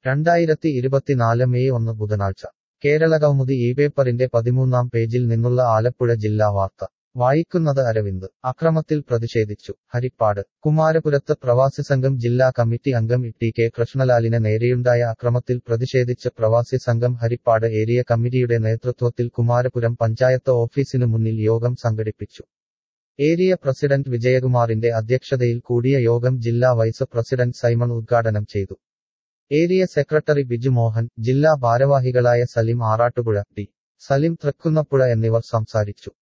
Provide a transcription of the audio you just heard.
രണ്ടായിരത്തി ഇരുപത്തിനാല് മെയ് ഒന്ന് ബുധനാഴ്ച കേരളകൗമുദി ഈ പേപ്പറിന്റെ പതിമൂന്നാം പേജിൽ നിന്നുള്ള ആലപ്പുഴ ജില്ലാ വാർത്ത വായിക്കുന്നത് അരവിന്ദ് അക്രമത്തിൽ പ്രതിഷേധിച്ചു ഹരിപ്പാട് കുമാരപുരത്ത് പ്രവാസി സംഘം ജില്ലാ കമ്മിറ്റി അംഗം ടി കെ കൃഷ്ണലാലിന് നേരെയുണ്ടായ അക്രമത്തിൽ പ്രതിഷേധിച്ച് പ്രവാസി സംഘം ഹരിപ്പാട് ഏരിയ കമ്മിറ്റിയുടെ നേതൃത്വത്തിൽ കുമാരപുരം പഞ്ചായത്ത് ഓഫീസിനു മുന്നിൽ യോഗം സംഘടിപ്പിച്ചു ഏരിയ പ്രസിഡന്റ് വിജയകുമാറിന്റെ അധ്യക്ഷതയിൽ കൂടിയ യോഗം ജില്ലാ വൈസ് പ്രസിഡന്റ് സൈമൺ ഉദ്ഘാടനം ചെയ്തു ഏരിയ സെക്രട്ടറി ബിജു മോഹൻ ജില്ലാ ഭാരവാഹികളായ സലിം ആറാട്ടുപുഴ ടി സലിം തൃക്കുന്നപ്പുഴ എന്നിവർ സംസാരിച്ചു